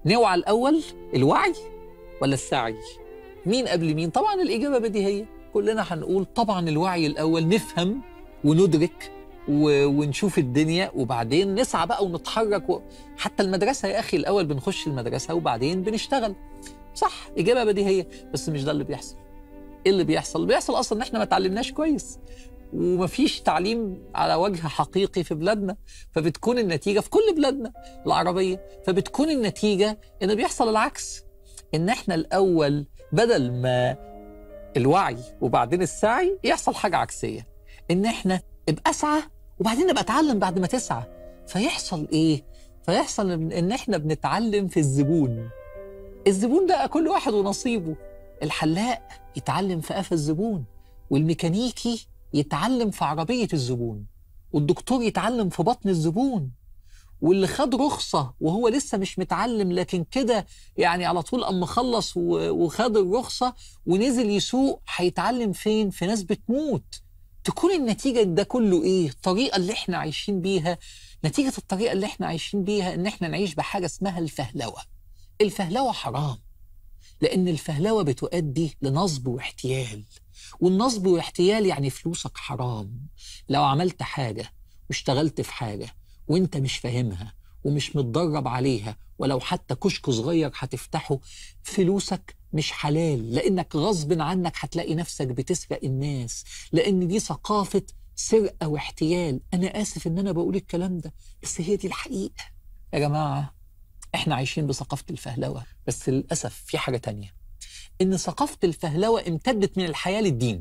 نوعى الاول الوعي ولا السعي مين قبل مين طبعا الاجابه بديهيه كلنا هنقول طبعا الوعي الاول نفهم وندرك و... ونشوف الدنيا وبعدين نسعى بقى ونتحرك و... حتى المدرسه يا اخي الاول بنخش المدرسه وبعدين بنشتغل صح اجابه بديهيه بس مش ده اللي بيحصل ايه اللي بيحصل اللي بيحصل اصلا ان احنا ما اتعلمناش كويس ومفيش تعليم على وجه حقيقي في بلادنا فبتكون النتيجه في كل بلادنا العربيه فبتكون النتيجه ان بيحصل العكس ان احنا الاول بدل ما الوعي وبعدين السعي يحصل حاجه عكسيه ان احنا ابقى اسعى وبعدين ابقى اتعلم بعد ما تسعى فيحصل ايه فيحصل ان احنا بنتعلم في الزبون الزبون بقى كل واحد ونصيبه الحلاق يتعلم في قفا الزبون والميكانيكي يتعلم في عربية الزبون والدكتور يتعلم في بطن الزبون واللي خد رخصة وهو لسه مش متعلم لكن كده يعني على طول أما خلص وخد الرخصة ونزل يسوق هيتعلم فين؟ في ناس بتموت تكون النتيجة ده كله إيه؟ الطريقة اللي إحنا عايشين بيها نتيجة الطريقة اللي إحنا عايشين بيها إن إحنا نعيش بحاجة اسمها الفهلوة الفهلوة حرام لأن الفهلوة بتؤدي لنصب واحتيال والنصب واحتيال يعني فلوسك حرام لو عملت حاجة واشتغلت في حاجة وانت مش فاهمها ومش متدرب عليها ولو حتى كشك صغير هتفتحه فلوسك مش حلال لانك غصب عنك هتلاقي نفسك بتسرق الناس لان دي ثقافة سرقة واحتيال انا اسف ان انا بقول الكلام ده بس هي دي الحقيقة يا جماعة احنا عايشين بثقافة الفهلوة بس للأسف في حاجة تانية إن ثقافة الفهلوة امتدت من الحياة للدين